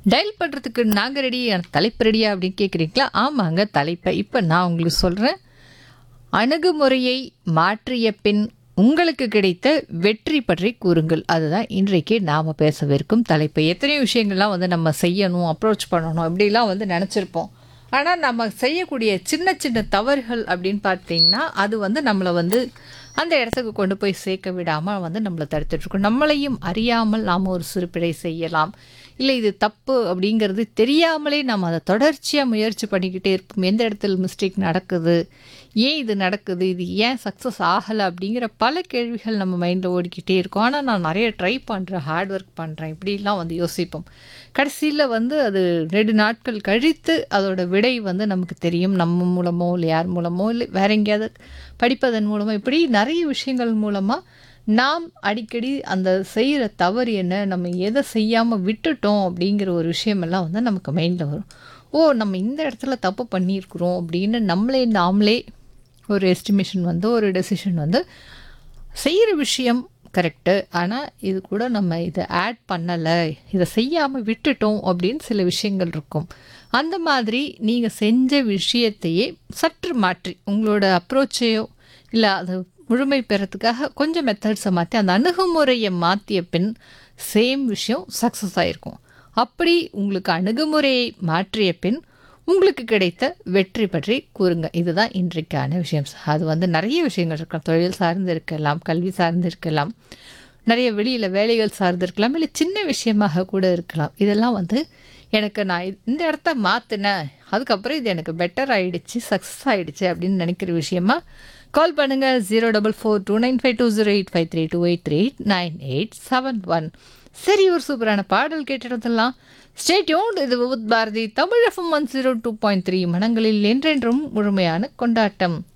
dial பண்ணுறதுக்கு நாங்கள் ready தலைப்பு ரெடியா அப்படின்னு கேட்குறீங்களா ஆமாங்க தலைப்பை இப்போ நான் உங்களுக்கு சொல்கிறேன் அணுகுமுறையை மாற்றிய பின் உங்களுக்கு கிடைத்த வெற்றி பற்றி கூறுங்கள் அதுதான் இன்றைக்கு நாம் பேசவிருக்கும் தலைப்பு எத்தனையோ விஷயங்கள்லாம் வந்து நம்ம செய்யணும் அப்ரோச் பண்ணணும் இப்படிலாம் வந்து நினச்சிருப்போம் ஆனால் நம்ம செய்யக்கூடிய சின்ன சின்ன தவறுகள் அப்படின்னு பார்த்தீங்கன்னா அது வந்து நம்மளை வந்து அந்த இடத்துக்கு கொண்டு போய் சேர்க்க விடாமல் வந்து நம்மளை தடுத்துட்ருக்கோம் நம்மளையும் அறியாமல் நாம் ஒரு சிறுபிழை செய்யலாம் இல்லை இது தப்பு அப்படிங்கிறது தெரியாமலே நம்ம அதை தொடர்ச்சியாக முயற்சி பண்ணிக்கிட்டே இருப்போம் எந்த இடத்துல மிஸ்டேக் நடக்குது ஏன் இது நடக்குது இது ஏன் சக்ஸஸ் ஆகலை அப்படிங்கிற பல கேள்விகள் நம்ம மைண்டில் ஓடிக்கிட்டே இருக்கும் ஆனால் நான் நிறைய ட்ரை பண்ணுறேன் ஹார்ட் ஒர்க் பண்ணுறேன் இப்படிலாம் வந்து யோசிப்போம் கடைசியில் வந்து அது ரெண்டு நாட்கள் கழித்து அதோட விடை வந்து நமக்கு தெரியும் நம்ம மூலமோ இல்லை யார் மூலமோ இல்லை வேற எங்கேயாவது படிப்பதன் மூலமோ இப்படி நிறைய விஷயங்கள் மூலமாக நாம் அடிக்கடி அந்த செய்கிற தவறு என்ன நம்ம எதை செய்யாமல் விட்டுட்டோம் அப்படிங்கிற ஒரு விஷயமெல்லாம் வந்து நமக்கு மைண்டில் வரும் ஓ நம்ம இந்த இடத்துல தப்பு பண்ணியிருக்கிறோம் அப்படின்னு நம்மளே நாமளே ஒரு எஸ்டிமேஷன் வந்து ஒரு டெசிஷன் வந்து செய்கிற விஷயம் கரெக்டு ஆனால் இது கூட நம்ம இதை ஆட் பண்ணலை இதை செய்யாமல் விட்டுட்டோம் அப்படின்னு சில விஷயங்கள் இருக்கும் அந்த மாதிரி நீங்கள் செஞ்ச விஷயத்தையே சற்று மாற்றி உங்களோட அப்ரோச்சையோ இல்லை அது முழுமை பெறத்துக்காக கொஞ்சம் மெத்தட்ஸை மாற்றி அந்த அணுகுமுறையை மாற்றிய பின் சேம் விஷயம் சக்ஸஸ் ஆகிருக்கும் அப்படி உங்களுக்கு அணுகுமுறையை மாற்றிய பின் உங்களுக்கு கிடைத்த வெற்றி பற்றி கூறுங்க இதுதான் இன்றைக்கான விஷயம் அது வந்து நிறைய விஷயங்கள் இருக்கலாம் தொழில் சார்ந்து இருக்கலாம் கல்வி சார்ந்து இருக்கலாம் நிறைய வெளியில் வேலைகள் சார்ந்து இருக்கலாம் இல்லை சின்ன விஷயமாக கூட இருக்கலாம் இதெல்லாம் வந்து எனக்கு நான் இந்த இடத்த மாற்றினேன் அதுக்கப்புறம் இது எனக்கு பெட்டர் ஆகிடுச்சு சக்ஸஸ் ஆகிடுச்சு அப்படின்னு நினைக்கிற விஷயமா கால் பண்ணுங்கள் zero double four two nine five two zero eight five three two eight three eight nine eight seven one சரி ஒரு சூப்பரான பாடல் கேட்டுறதெல்லாம் ஸ்டேட்யூன் இது with Bharathi Tamil FM one zero two point three மனங்களில் என்றென்றும் முழுமையான கொண்டாட்டம்